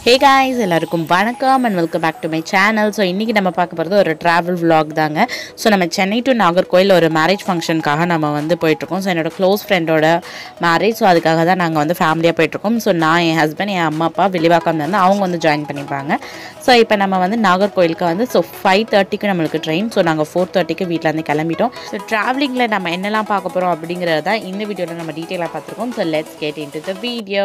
ஹே guys எல்லாருக்கும் வணக்கம் and welcome back to my channel so இன்றைக்கி நம்ம பார்க்க போகிறது ஒரு ட்ராவல் vlog தாங்க ஸோ நம்ம சென்னை டு நாகர்கோயில் ஒரு மேரேஜ் ஃபங்க்ஷனுக்காக நம்ம வந்து போயிட்டுருக்கோம் ஸோ என்னோட க்ளோஸ் ஃப்ரெண்டோட மேரேஜ் ஸோ அதுக்காக தான் நாங்கள் வந்து ஃபேமிலியாக போயிட்டுருக்கோம் ஸோ நான் என் ஹஸ்பண்ட் என் அம்மா அப்பா வில்லிவாக்கம் இருந்து அவங்க வந்து ஜாயின் பண்ணிப்பாங்க ஸோ இப்போ நம்ம வந்து நாகர்கோயிலுக்கு வந்து ஸோ ஃபைவ் தேர்ட்டிக்கு நம்மளுக்கு ட்ரெயின் ஸோ நாங்கள் ஃபோர் தேர்ட்டிக்கு வீட்டிலேருந்து கிளம்பிட்டோம் ஸோ ட்ராவலிங்கில் நம்ம என்னெல்லாம் பார்க்க போகிறோம் அப்படிங்கிறது தான் இந்த வீடியோவில் நம்ம டீட்டெயிலாக பார்த்துருக்கோம் so let's get into the video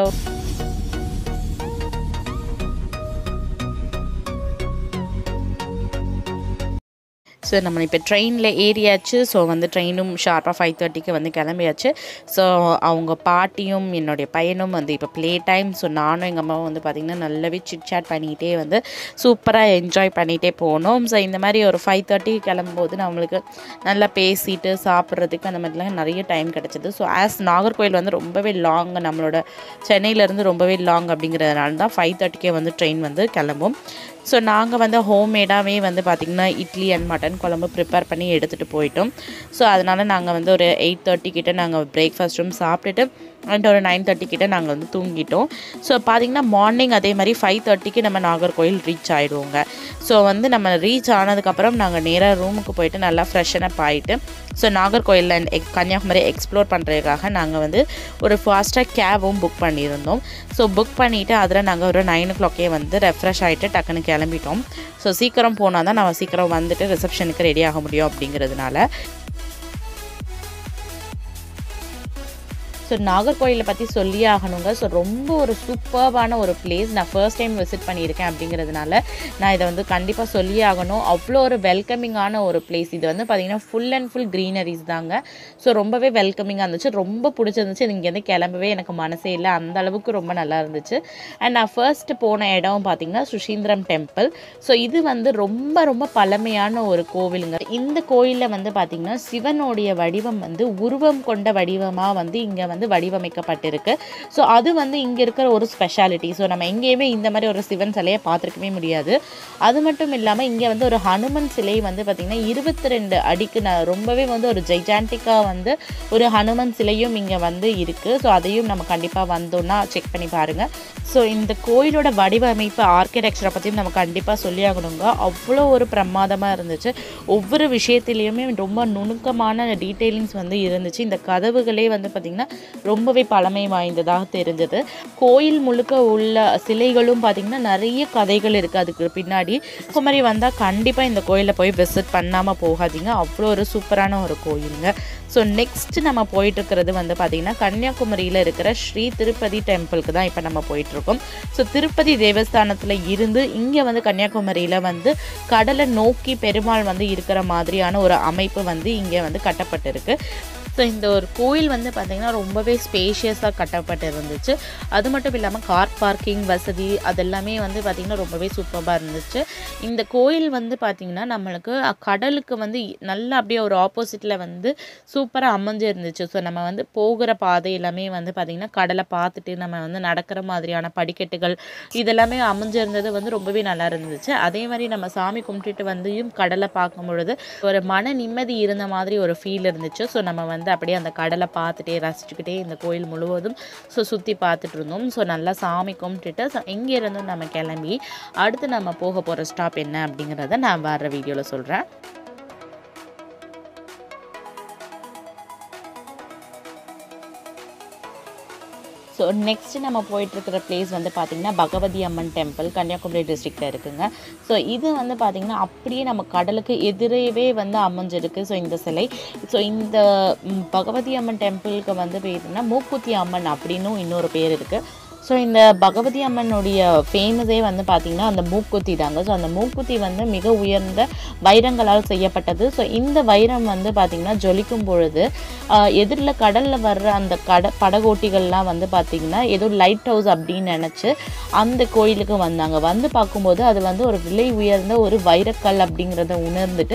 so நம்ம இப்போ ட்ரெயினில் ஏறியாச்சு ஸோ வந்து ட்ரெயினும் ஷார்ப்பாக ஃபைவ் தேர்ட்டிக்கு வந்து கிளம்பியாச்சு ஸோ அவங்க பாட்டியும் என்னுடைய பையனும் வந்து இப்போ ப்ளே டைம் ஸோ நானும் எங்கள் அம்மாவும் வந்து பார்த்திங்கன்னா நல்லாவே சிட் சாட் பண்ணிக்கிட்டே வந்து சூப்பராக என்ஜாய் பண்ணிகிட்டே போனோம் ஸோ இந்த மாதிரி ஒரு ஃபைவ் தேர்ட்டிக்கு கிளம்பும்போது நம்மளுக்கு நல்லா பேசிட்டு சாப்பிட்றதுக்கு அந்த மாதிரிலாம் நிறைய டைம் கிடச்சிது ஸோ ஆஸ் நாகர்கோயில் வந்து ரொம்பவே லாங் நம்மளோட சென்னையிலேருந்து ரொம்பவே லாங் அப்படிங்கிறதுனால தான் ஃபைவ் தேர்ட்டிக்கே வந்து ட்ரெயின் வந்து கிளம்பும் ஸோ நாங்கள் வந்து ஹோம்மேடாகவே வந்து பார்த்திங்கன்னா இட்லி அண்ட் மட்டன் குழம்பு ப்ரிப்பேர் பண்ணி எடுத்துகிட்டு போயிட்டோம் ஸோ அதனால் நாங்கள் வந்து ஒரு எயிட் தேர்ட்டி கிட்ட நாங்கள் பிரேக்ஃபாஸ்ட்டும் சாப்பிட்டுட்டு அண்ட் ஒரு நைன் தேர்ட்டி கிட்ட நாங்கள் வந்து தூங்கிட்டோம் ஸோ பார்த்திங்கன்னா மார்னிங் அதே மாதிரி ஃபைவ் தேர்ட்டிக்கு நம்ம நாகர்கோயில் ரீச் ஆகிடுவோங்க ஸோ வந்து நம்ம ரீச் ஆனதுக்கப்புறம் நாங்கள் நேராக ரூமுக்கு போயிட்டு நல்லா ஃப்ரெஷ்ஷனப் ஆகிட்டு ஸோ நாகர்கோயிலில் அண்ட் எக் கன்னியாகுமரி எக்ஸ்ப்ளோர் பண்ணுறதுக்காக நாங்கள் வந்து ஒரு ஃபாஸ்ட்டாக கேபும் புக் பண்ணியிருந்தோம் ஸோ புக் பண்ணிவிட்டு அதில் நாங்கள் ஒரு நைன் ஓ கிளாக்கே வந்து ரெஃப்ரெஷ் ஆகிட்டு டக்குன்னு கிளம்பிட்டோம் ஸோ சீக்கிரம் போனால் தான் நம்ம சீக்கிரம் வந்துட்டு ரிசப்ஷனுக்கு ரெடி ஆக முடியும் அப்படிங்கிறதுனால ஸோ நாகர்கோயிலை பற்றி சொல்லி ஆகணுங்க ஸோ ரொம்ப ஒரு சூப்பர்பான ஒரு பிளேஸ் நான் ஃபர்ஸ்ட் டைம் விசிட் பண்ணியிருக்கேன் அப்படிங்கிறதுனால நான் இதை வந்து கண்டிப்பாக சொல்லி ஆகணும் அவ்வளோ ஒரு வெல்கமிங்கான ஒரு பிளேஸ் இது வந்து பார்த்திங்கன்னா ஃபுல் அண்ட் ஃபுல் க்ரீனரிஸ் தாங்க ஸோ ரொம்பவே வெல்கமிங்காக இருந்துச்சு ரொம்ப பிடிச்சிருந்துச்சு இங்கேருந்து கிளம்பவே எனக்கு மனசே இல்லை அந்த அளவுக்கு ரொம்ப நல்லா இருந்துச்சு அண்ட் நான் ஃபர்ஸ்ட் போன இடம் பார்த்திங்கன்னா சுஷீந்திரம் டெம்பிள் ஸோ இது வந்து ரொம்ப ரொம்ப பழமையான ஒரு கோவிலுங்க இந்த கோயிலில் வந்து பார்த்திங்கன்னா சிவனுடைய வடிவம் வந்து உருவம் கொண்ட வடிவமாக வந்து இங்கே வந்து வடிவமைக்கப்பட்டிருக்கு ஸோ அது வந்து இங்கே இருக்கிற ஒரு ஸ்பெஷாலிட்டி ஸோ நம்ம எங்கேயுமே இந்த மாதிரி ஒரு சிவன் சிலையை பார்த்துருக்கவே முடியாது அது மட்டும் இல்லாமல் இங்கே வந்து ஒரு ஹனுமன் சிலை வந்து பார்த்திங்கன்னா இருபத்தி ரெண்டு அடிக்கு நான் ரொம்பவே வந்து ஒரு ஜெய்ஜான்டிக்காக வந்து ஒரு ஹனுமன் சிலையும் இங்கே வந்து இருக்குது ஸோ அதையும் நம்ம கண்டிப்பாக வந்தோன்னா செக் பண்ணி பாருங்கள் ஸோ இந்த கோயிலோட வடிவமைப்பு ஆர்கிடெக்சரை பற்றியும் நம்ம கண்டிப்பாக சொல்லி ஆகணுங்க அவ்வளோ ஒரு பிரமாதமாக இருந்துச்சு ஒவ்வொரு விஷயத்துலேயுமே ரொம்ப நுணுக்கமான டீட்டெயிலிங்ஸ் வந்து இருந்துச்சு இந்த கதவுகளே வந்து பார்த்திங்கன்னா ரொம்பவே பழமை வாய்ந்ததாக தெரிஞ்சது கோயில் முழுக்க உள்ள சிலைகளும் பார்த்திங்கன்னா நிறைய கதைகள் இருக்குது அதுக்கு பின்னாடி குமரி வந்தால் கண்டிப்பாக இந்த கோயிலில் போய் விசிட் பண்ணாமல் போகாதீங்க அவ்வளோ ஒரு சூப்பரான ஒரு கோயிலுங்க ஸோ நெக்ஸ்ட் நம்ம போயிட்டுருக்கிறது வந்து பார்த்திங்கன்னா கன்னியாகுமரியில் இருக்கிற ஸ்ரீ திருப்பதி டெம்பிளுக்கு தான் இப்போ நம்ம போயிட்டுருக்கோம் ஸோ திருப்பதி தேவஸ்தானத்தில் இருந்து இங்கே வந்து கன்னியாகுமரியில் வந்து கடலை நோக்கி பெருமாள் வந்து இருக்கிற மாதிரியான ஒரு அமைப்பு வந்து இங்கே வந்து கட்டப்பட்டிருக்கு ஸோ இந்த ஒரு கோயில் வந்து பார்த்திங்கன்னா ரொம்பவே ஸ்பேஷியஸாக கட்டப்பட்டு இருந்துச்சு அது மட்டும் இல்லாமல் கார் பார்க்கிங் வசதி அதெல்லாமே வந்து பார்த்திங்கன்னா ரொம்பவே சூப்பராக இருந்துச்சு இந்த கோயில் வந்து பார்த்திங்கன்னா நம்மளுக்கு கடலுக்கு வந்து நல்லா அப்படியே ஒரு ஆப்போசிட்டில் வந்து சூப்பராக அமைஞ்சு இருந்துச்சு ஸோ நம்ம வந்து போகிற பாதை எல்லாமே வந்து பார்த்திங்கன்னா கடலை பார்த்துட்டு நம்ம வந்து நடக்கிற மாதிரியான படிக்கட்டுகள் இதெல்லாமே அமைஞ்சிருந்தது வந்து ரொம்பவே நல்லா இருந்துச்சு அதே மாதிரி நம்ம சாமி கும்பிட்டுட்டு வந்தும் கடலை பார்க்கும் பொழுது ஒரு மன நிம்மதி இருந்த மாதிரி ஒரு ஃபீல் இருந்துச்சு ஸோ நம்ம வந்து வந்து அப்படியே அந்த கடலை பார்த்துட்டே ரசிச்சுக்கிட்டே இந்த கோயில் முழுவதும் ஸோ சுற்றி பார்த்துட்டு இருந்தோம் ஸோ நல்லா சாமி கும்பிட்டுட்டு ஸோ எங்கேருந்தும் நம்ம கிளம்பி அடுத்து நம்ம போக போகிற ஸ்டாப் என்ன அப்படிங்கிறத நான் வர வீடியோவில் சொல்கிறேன் ஸோ நெக்ஸ்ட் நம்ம போயிட்டுருக்கிற பிளேஸ் வந்து பார்த்திங்கன்னா பகவதி அம்மன் டெம்பிள் கன்னியாகுமரி டிஸ்ட்ரிக்டில் இருக்குங்க ஸோ இது வந்து பார்த்திங்கன்னா அப்படியே நம்ம கடலுக்கு எதிரேவே வந்து அமைஞ்சிருக்கு ஸோ இந்த சிலை ஸோ இந்த பகவதி அம்மன் டெம்பிளுக்கு வந்து பேருனா மூக்குத்தி அம்மன் அப்படின்னும் இன்னொரு பேர் இருக்குது ஸோ இந்த பகவதி அம்மனுடைய ஃபேமஸே வந்து பார்த்திங்கன்னா அந்த மூக்குத்தி தாங்க ஸோ அந்த மூக்குத்தி வந்து மிக உயர்ந்த வைரங்களால் செய்யப்பட்டது ஸோ இந்த வைரம் வந்து பார்த்திங்கன்னா ஜொலிக்கும் பொழுது எதிரில் கடலில் வர்ற அந்த கட படகோட்டிகள்லாம் வந்து பார்த்திங்கன்னா ஏதோ லைட் ஹவுஸ் அப்படின்னு நினச்சி அந்த கோயிலுக்கு வந்தாங்க வந்து பார்க்கும்போது அது வந்து ஒரு விலை உயர்ந்த ஒரு வைரக்கல் அப்படிங்கிறத உணர்ந்துட்டு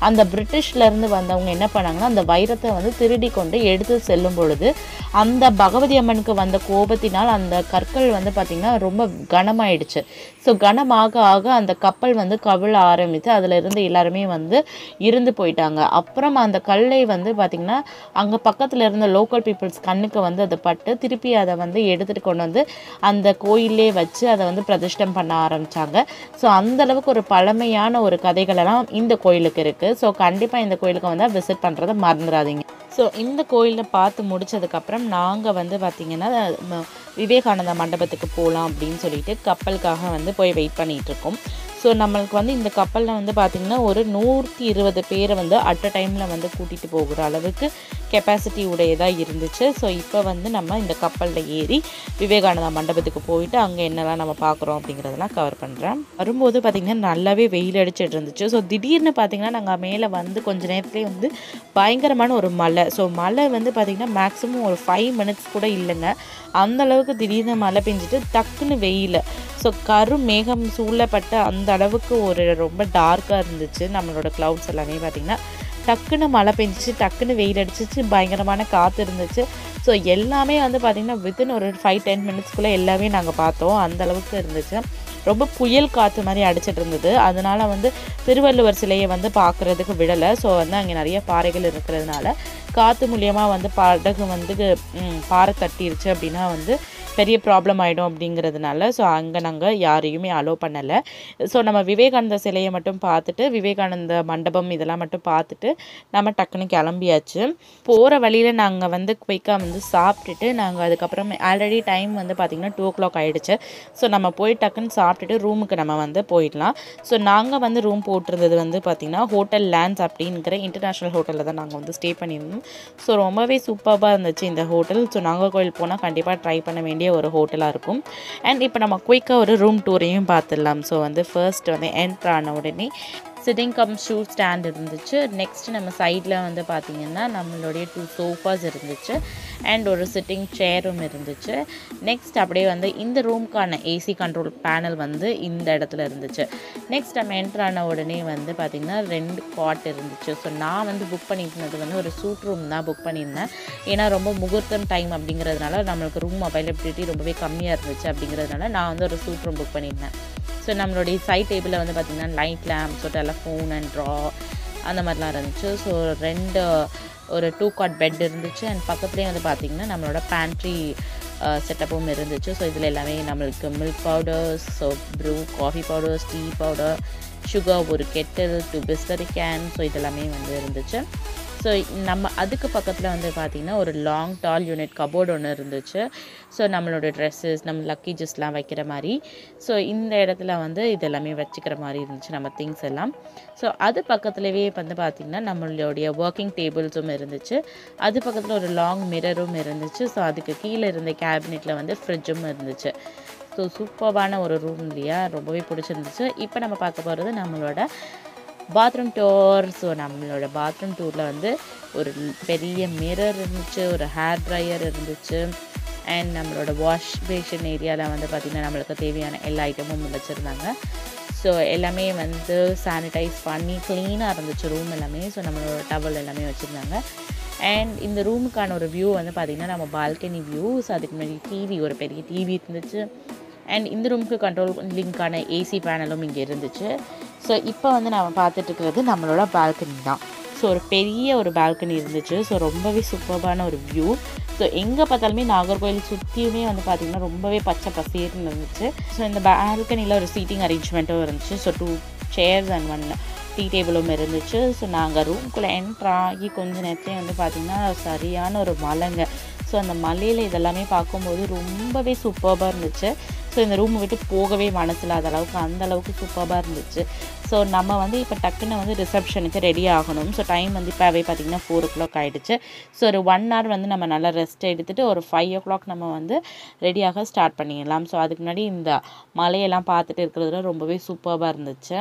அந்த பிரிட்டிஷ்லேருந்து வந்தவங்க என்ன பண்ணாங்கன்னா அந்த வைரத்தை வந்து திருடி கொண்டு எடுத்து செல்லும் பொழுது அந்த பகவதி அம்மனுக்கு வந்த கோபத்தினால் அந்த கற்கள் வந்து பார்த்திங்கன்னா ரொம்ப கனமாயிடுச்சு ஸோ கனமாக ஆக அந்த கப்பல் வந்து கவிழ ஆரம்பித்து அதில் இருந்து எல்லாருமே வந்து இருந்து போயிட்டாங்க அப்புறம் அந்த கல்லை வந்து பார்த்திங்கன்னா அங்கே பக்கத்தில் இருந்த லோக்கல் பீப்புள்ஸ் கண்ணுக்கு வந்து அது பட்டு திருப்பி அதை வந்து எடுத்துகிட்டு கொண்டு வந்து அந்த கோயிலே வச்சு அதை வந்து பிரதிஷ்டம் பண்ண ஆரம்பித்தாங்க ஸோ அந்த அளவுக்கு ஒரு பழமையான ஒரு கதைகளெல்லாம் இந்த கோயிலுக்கு இருக்குது ஸோ கண்டிப்பாக இந்த கோயிலுக்கு வந்து விசிட் பண்ணுறதை மறந்துடாதீங்க ஸோ இந்த கோயிலில் பார்த்து முடிச்சதுக்கப்புறம் நாங்கள் வந்து பார்த்திங்கன்னா ம- விவேகானந்தா மண்டபத்துக்கு போகலாம் அப்படின்னு சொல்லிட்டு கப்பலுக்காக வந்து போய் வெயிட் பண்ணிகிட்டு இருக்கோம் ஸோ நம்மளுக்கு வந்து இந்த கப்பலில் வந்து பார்த்திங்கன்னா ஒரு நூற்றி இருபது பேரை வந்து அட் அ டைமில் வந்து கூட்டிகிட்டு போகிற அளவுக்கு கெப்பாசிட்டி உடையதாக இருந்துச்சு ஸோ இப்போ வந்து நம்ம இந்த கப்பலில் ஏறி விவேகானந்தா மண்டபத்துக்கு போயிட்டு அங்கே என்னெல்லாம் நம்ம பார்க்குறோம் அப்படிங்கிறதெல்லாம் கவர் பண்ணுறேன் வரும்போது பார்த்திங்கன்னா நல்லாவே வெயில் அடிச்சிட்டு இருந்துச்சு ஸோ திடீர்னு பார்த்திங்கன்னா நாங்கள் மேலே வந்து கொஞ்ச நேரத்துலேயே வந்து பயங்கரமான ஒரு மழை ஸோ மழை வந்து பார்த்திங்கன்னா மேக்ஸிமம் ஒரு ஃபைவ் மினிட்ஸ் கூட இல்லைங்க அந்த அளவுக்கு திடீர்னு மழை பெஞ்சிட்டு டக்குன்னு வெயில் ஸோ கரு மேகம் சூழப்பட்ட அந்த அளவுக்கு ஒரு ரொம்ப டார்க்காக இருந்துச்சு நம்மளோட க்ளவுட்ஸ் எல்லாமே பார்த்திங்கன்னா டக்குன்னு மழை பெஞ்சிச்சு டக்குன்னு வெயில் அடிச்சிச்சு பயங்கரமான காற்று இருந்துச்சு ஸோ எல்லாமே வந்து பார்த்திங்கன்னா வித்தின் ஒரு ஃபைவ் டென் மினிட்ஸ்க்குள்ளே எல்லாமே நாங்கள் பார்த்தோம் அந்த அளவுக்கு இருந்துச்சு ரொம்ப புயல் காற்று மாதிரி அடிச்சிட்டு இருந்தது அதனால வந்து திருவள்ளுவர் சிலையை வந்து பார்க்குறதுக்கு விடலை ஸோ வந்து அங்கே நிறைய பாறைகள் இருக்கிறதுனால காற்று மூலியமாக வந்து படகு வந்து ம், பாறை தட்டிருச்சு அப்படின்னா வந்து பெரிய ப்ராப்ளம் ஆகிடும் அப்படிங்கிறதுனால ஸோ அங்கே நாங்கள் யாரையுமே அலோவ் பண்ணலை ஸோ நம்ம விவேகானந்த சிலையை மட்டும் பார்த்துட்டு விவேகானந்த மண்டபம் இதெல்லாம் மட்டும் பார்த்துட்டு நம்ம டக்குன்னு கிளம்பியாச்சு போகிற வழியில் நாங்கள் வந்து குயிக்காக வந்து சாப்பிட்டுட்டு நாங்கள் அதுக்கப்புறம் ஆல்ரெடி டைம் வந்து பார்த்திங்கன்னா டூ ஓ கிளாக் ஆகிடுச்சு ஸோ நம்ம போய் டக்குன்னு சாப்பிட்டுட்டு ரூமுக்கு நம்ம வந்து போயிடலாம் ஸோ நாங்கள் வந்து ரூம் போட்டிருந்தது வந்து பார்த்திங்கன்னா ஹோட்டல் லேண்ட்ஸ் அப்படிங்கிற இன்டர்நேஷ்னல் ஹோட்டலில் தான் நாங்கள் வந்து ஸ்டே பண்ணியிருந்தோம் ஸோ ரொம்பவே சூப்பராக இருந்துச்சு இந்த ஹோட்டல் ஸோ நாகர்கோவில் போனால் கண்டிப்பாக ட்ரை பண்ண வேண்டிய ஒரு ஹோட்டலாக இருக்கும் அண்ட் இப்போ நம்ம குயிக்காக ஒரு ரூம் டூரையும் பார்த்துடலாம் ஸோ வந்து ஃபர்ஸ்ட் வந்து என்ட்ரு ஆன உடனே சிட்டிங் கம் ஷூ ஸ்டாண்ட் இருந்துச்சு நெக்ஸ்ட் நம்ம சைடில் வந்து பார்த்திங்கன்னா நம்மளுடைய டூ சோஃபாஸ் இருந்துச்சு அண்ட் ஒரு சிட்டிங் சேரும் இருந்துச்சு நெக்ஸ்ட் அப்படியே வந்து இந்த ரூம்க்கான ஏசி கண்ட்ரோல் பேனல் வந்து இந்த இடத்துல இருந்துச்சு நெக்ஸ்ட் நம்ம என்ட்ரு ஆன உடனே வந்து பார்த்திங்கன்னா ரெண்டு காட் இருந்துச்சு ஸோ நான் வந்து புக் பண்ணியிருந்தது வந்து ஒரு சூட் ரூம் தான் புக் பண்ணியிருந்தேன் ஏன்னா ரொம்ப முகூர்த்தம் டைம் அப்படிங்கிறதுனால நம்மளுக்கு ரூம் அவைலபிலிட்டி ரொம்பவே கம்மியாக இருந்துச்சு அப்படிங்கிறதுனால நான் வந்து ஒரு சூட் ரூம் புக் பண்ணியிருந்தேன் ஸோ நம்மளுடைய சைட் டேபிளில் வந்து பார்த்திங்கன்னா light lamp so telephone and drawer அந்த மாதிரிலாம் இருந்துச்சு ஸோ ரெண்டு ஒரு டூ காட் பெட் இருந்துச்சு அண்ட் பக்கத்துலேயே வந்து பார்த்திங்கன்னா நம்மளோட பேண்ட்ரி செட்டப்பும் இருந்துச்சு ஸோ இதில் எல்லாமே நம்மளுக்கு milk powders so Bru coffee powders tea powder sugar ஒரு கெட்டில் டூ பிஸ்கரி கேன் ஸோ இதெல்லாமே வந்து இருந்துச்சு ஸோ நம்ம அதுக்கு பக்கத்தில் வந்து பார்த்திங்கன்னா ஒரு லாங் டால் யூனிட் கபோர்டு ஒன்று இருந்துச்சு ஸோ நம்மளோட ட்ரெஸ்ஸஸ் நம்ம லக்கேஜஸ்லாம் வைக்கிற மாதிரி ஸோ இந்த இடத்துல வந்து இதெல்லாமே வச்சுக்கிற மாதிரி இருந்துச்சு நம்ம திங்ஸ் எல்லாம் ஸோ அது பக்கத்துலேயே வந்து பார்த்திங்கன்னா நம்மளுடைய ஒர்க்கிங் டேபிள்ஸும் இருந்துச்சு அது பக்கத்தில் ஒரு லாங் மிரரும் இருந்துச்சு ஸோ அதுக்கு கீழே இருந்த கேபினெட்டில் வந்து ஃப்ரிட்ஜும் இருந்துச்சு ஸோ சூப்பர்வான ஒரு ரூம் இல்லையா ரொம்பவே பிடிச்சிருந்துச்சு இப்போ நம்ம பார்க்க போகிறது நம்மளோட பாத்ரூம் டூர் ஸோ நம்மளோட பாத்ரூம் டூரில் வந்து ஒரு பெரிய மிரர் இருந்துச்சு ஒரு ஹேர் ட்ரையர் இருந்துச்சு அண்ட் நம்மளோட வாஷ் பேஷன் ஏரியாவில் வந்து பார்த்திங்கன்னா நம்மளுக்கு தேவையான எல்லா ஐட்டமும் வச்சுருந்தாங்க ஸோ எல்லாமே வந்து சானிடைஸ் பண்ணி க்ளீனாக இருந்துச்சு ரூம் எல்லாமே ஸோ நம்மளோட டவல் எல்லாமே வச்சுருந்தாங்க அண்ட் இந்த ரூமுக்கான ஒரு வியூ வந்து பார்த்திங்கன்னா நம்ம பால்கனி வியூ ஸோ அதுக்கு முன்னாடி டிவி ஒரு பெரிய டிவி இருந்துச்சு அண்ட் இந்த ரூமுக்கு கண்ட்ரோல் லிங்க்கான ஏசி பேனலும் இங்கே இருந்துச்சு ஸோ இப்போ வந்து நம்ம பார்த்துட்டு இருக்கிறது நம்மளோட பால்கனி தான் ஸோ ஒரு பெரிய ஒரு பால்கனி இருந்துச்சு ஸோ ரொம்பவே சூப்பர்பான ஒரு வியூ ஸோ எங்கே பார்த்தாலுமே நாகர்கோவில் சுற்றியுமே வந்து பார்த்திங்கன்னா ரொம்பவே பச்சை பசேர்னு இருந்துச்சு ஸோ இந்த பால்கனியில் ஒரு சீட்டிங் அரேஞ்ச்மெண்ட்டும் இருந்துச்சு so two chairs and one tea டேபிளும் இருந்துச்சு ஸோ நாங்கள் ரூம்குள்ளே என்ட்ரு ஆகி கொஞ்ச நேரத்துலேயே வந்து பார்த்திங்கன்னா சரியான ஒரு மலைங்க ஸோ அந்த மலையில் இதெல்லாமே பார்க்கும்போது ரொம்பவே சூப்பராக இருந்துச்சு ஸோ இந்த ரூமை விட்டு போகவே மனசில்லாத அளவுக்கு அந்த அளவுக்கு சூப்பராக இருந்துச்சு ஸோ நம்ம வந்து இப்போ டக்குன்னு வந்து ரிசப்ஷனுக்கு ரெடி ஆகணும் ஸோ டைம் வந்து இப்போவே பார்த்திங்கன்னா ஃபோர் ஓ கிளாக் ஆகிடுச்சு ஸோ ஒரு ஒன் ஹவர் வந்து நம்ம நல்லா ரெஸ்ட் எடுத்துகிட்டு ஒரு ஃபைவ் ஓ கிளாக் நம்ம வந்து ரெடியாக ஸ்டார்ட் பண்ணிடலாம் ஸோ அதுக்கு முன்னாடி இந்த மலையெல்லாம் பார்த்துட்டு இருக்கிறதுல ரொம்பவே சூப்பராக இருந்துச்சு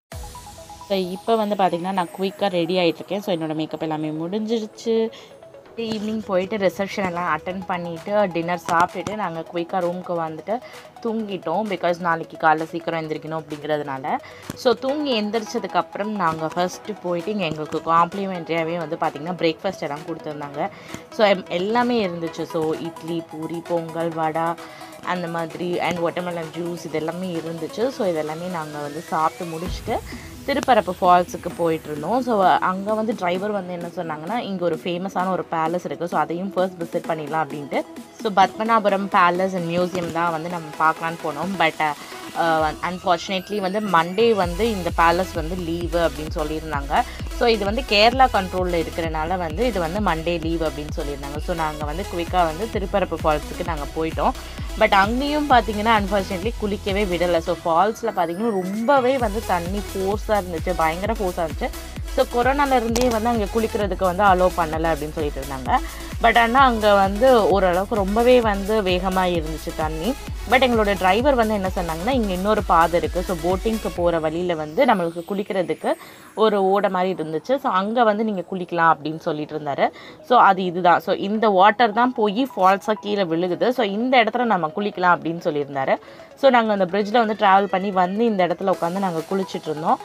ஸோ இப்போ வந்து பார்த்திங்கன்னா நான் குயிக்காக ரெடி ஆகிட்ருக்கேன் ஸோ என்னோடய மேக்கப் எல்லாமே முடிஞ்சிருச்சு ஈவினிங் போயிட்டு ரிசப்ஷன் எல்லாம் அட்டன் பண்ணிவிட்டு டின்னர் சாப்பிட்டுட்டு நாங்கள் குயிக்காக ரூமுக்கு வந்துட்டு தூங்கிட்டோம் பிகாஸ் நாளைக்கு காலைல சீக்கிரம் எந்திரிக்கணும் அப்படிங்கிறதுனால ஸோ தூங்கி எந்திரிச்சதுக்கப்புறம் நாங்கள் ஃபஸ்ட்டு போயிட்டு இங்கே எங்களுக்கு காம்ப்ளிமெண்ட்ரியாகவே வந்து பார்த்திங்கன்னா பிரேக்ஃபாஸ்ட் எல்லாம் கொடுத்துருந்தாங்க ஸோ எல்லாமே இருந்துச்சு ஸோ இட்லி பூரி பொங்கல் வடை அந்த மாதிரி அண்ட் வாட்டர்மெலன் ஜூஸ் இது எல்லாமே இருந்துச்சு ஸோ இதெல்லாமே நாங்கள் வந்து சாப்பிட்டு முடிச்சுட்டு திருப்பரப்பு ஃபால்ஸுக்கு போயிட்டு இருந்தோம் ஸோ அங்கே வந்து டிரைவர் வந்து என்ன சொன்னாங்கன்னா இங்கே ஒரு ஃபேமஸான ஒரு பேலஸ் இருக்குது ஸோ அதையும் ஃபர்ஸ்ட் விசிட் பண்ணிடலாம் அப்படின்ட்டு so Padmanabhapuram palace and museum தான் வந்து நம்ம பார்க்கலான்னு போனோம் பட் அன்ஃபார்ச்சுனேட்லி வந்து மண்டே வந்து இந்த பேலஸ் வந்து லீவு அப்படின்னு சொல்லியிருந்தாங்க ஸோ இது வந்து கேரளா கண்ட்ரோலில் இருக்கிறனால வந்து இது வந்து மண்டே லீவ் அப்படின்னு சொல்லியிருந்தாங்க ஸோ நாங்கள் வந்து குயிக்காக வந்து திருப்பரப்பு ஃபால்ஸுக்கு நாங்கள் போயிட்டோம் பட் அங்கேயும் பார்த்தீங்கன்னா அன்ஃபார்ச்சுனேட்லி குளிக்கவே விடலை ஸோ ஃபால்ஸில் பார்த்தீங்கன்னா ரொம்பவே வந்து தண்ணி ஃபோர்ஸாக இருந்துச்சு பயங்கர ஃபோர்ஸாக இருந்துச்சு ஸோ கொரோனாலேருந்தே வந்து அங்கே குளிக்கிறதுக்கு வந்து அலோவ் பண்ணலை அப்படின்னு சொல்லிட்டு இருந்தாங்க பட் ஆனால் அங்கே வந்து ஓரளவுக்கு ரொம்பவே வந்து வேகமாக இருந்துச்சு தண்ணி பட் எங்களோட டிரைவர் வந்து என்ன சொன்னாங்கன்னா இங்கே இன்னொரு பாதை இருக்குது ஸோ போட்டிங்க்கு போகிற வழியில் வந்து நம்மளுக்கு குளிக்கிறதுக்கு ஒரு ஓடை மாதிரி இருந்துச்சு ஸோ அங்கே வந்து நீங்கள் குளிக்கலாம் அப்படின்னு சொல்லிட்டு இருந்தாரு ஸோ அது இதுதான் ஸோ இந்த வாட்டர் தான் போய் ஃபால்ஸாக கீழே விழுகுது ஸோ இந்த இடத்துல நம்ம குளிக்கலாம் அப்படின்னு சொல்லியிருந்தாரு ஸோ நாங்கள் அந்த பிரிட்ஜில் வந்து ட்ராவல் பண்ணி வந்து இந்த இடத்துல உட்காந்து நாங்கள் குளிச்சுட்டு இருந்தோம்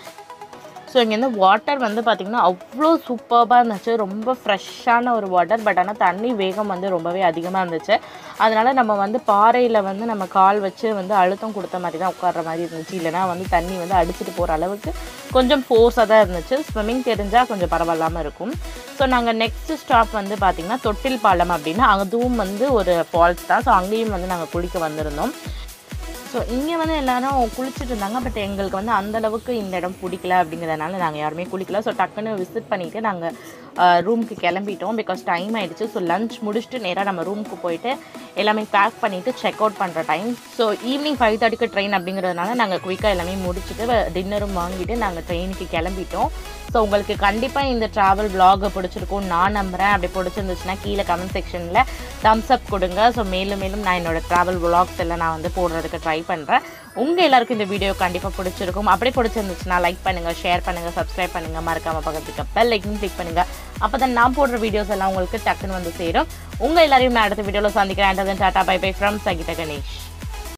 ஸோ இங்கேருந்து வாட்டர் வந்து பார்த்திங்கன்னா அவ்வளோ சூப்பராக இருந்துச்சு ரொம்ப ஃப்ரெஷ்ஷான ஒரு வாட்டர் பட் ஆனால் தண்ணி வேகம் வந்து ரொம்பவே அதிகமாக இருந்துச்சு அதனால் நம்ம வந்து பாறையில் வந்து நம்ம கால் வச்சு வந்து அழுத்தம் கொடுத்த மாதிரி தான் உட்கார்ற மாதிரி இருந்துச்சு இல்லைனா வந்து தண்ணி வந்து அடிச்சுட்டு போகிற அளவுக்கு கொஞ்சம் ஃபோர்ஸாக தான் இருந்துச்சு ஸ்விம்மிங் தெரிஞ்சால் கொஞ்சம் பரவாயில்லாமல் இருக்கும் ஸோ நாங்கள் நெக்ஸ்ட் ஸ்டாப் வந்து பார்த்திங்கன்னா தொட்டில் பாலம் அப்படின்னா அதுவும் வந்து ஒரு ஃபால்ஸ் தான் ஸோ அங்கேயும் வந்து நாங்கள் குளிக்க வந்திருந்தோம் ஸோ இங்கே வந்து எல்லாரும் குளிச்சுட்டு இருந்தாங்க பட் எங்களுக்கு வந்து அந்த அளவுக்கு இந்த இடம் பிடிக்கல அப்படிங்கிறதுனால நாங்கள் யாருமே குளிக்கல ஸோ டக்குன்னு விசிட் பண்ணிவிட்டு நாங்கள் ரூமுக்கு கிளம்பிட்டோம் பிகாஸ் டைம் ஆகிடுச்சு ஸோ லஞ்ச் முடிச்சுட்டு நேராக நம்ம ரூமுக்கு போயிட்டு எல்லாமே பேக் பண்ணிவிட்டு செக் அவுட் பண்ணுற டைம் ஸோ ஈவினிங் ஃபைவ் தேர்ட்டிக்கு ட்ரெயின் அப்படிங்கிறதுனால நாங்கள் குயிக்காக எல்லாமே முடிச்சுட்டு டின்னரும் வாங்கிட்டு நாங்கள் ட்ரெயினுக்கு கிளம்பிட்டோம் ஸோ உங்களுக்கு கண்டிப்பாக இந்த ட்ராவல் vlog பிடிச்சிருக்கும் நான் நம்புகிறேன் அப்படி பிடிச்சிருந்துச்சுன்னா கீழே கமெண்ட் செக்ஷனில் தம்ஸ் அப் கொடுங்க ஸோ மேலும் மேலும் நான் என்னோட ட்ராவல் vlogs எல்லாம் நான் வந்து போடுறதுக்கு ட்ரை பண்ணுறேன் உங்கள் எல்லாருக்கும் இந்த வீடியோ கண்டிப்பாக பிடிச்சிருக்கும் அப்படி பிடிச்சிருந்துச்சுன்னா லைக் பண்ணுங்கள் ஷேர் பண்ணுங்கள் சப்ஸ்கிரைப் பண்ணுங்கள் மறக்காமல் பக்கத்துக்கு பெல் லைக்கும் கிளிக் பண்ணுங்கள் அப்போ தான் நான் போடுற வீடியோஸ் எல்லாம் உங்களுக்கு டக்குன்னு வந்து சேரும் உங்கள் எல்லாரையும் நான் அடுத்த வீடியோவில் சந்திக்கிறேன் tata bye bye from Sakitha Ganesh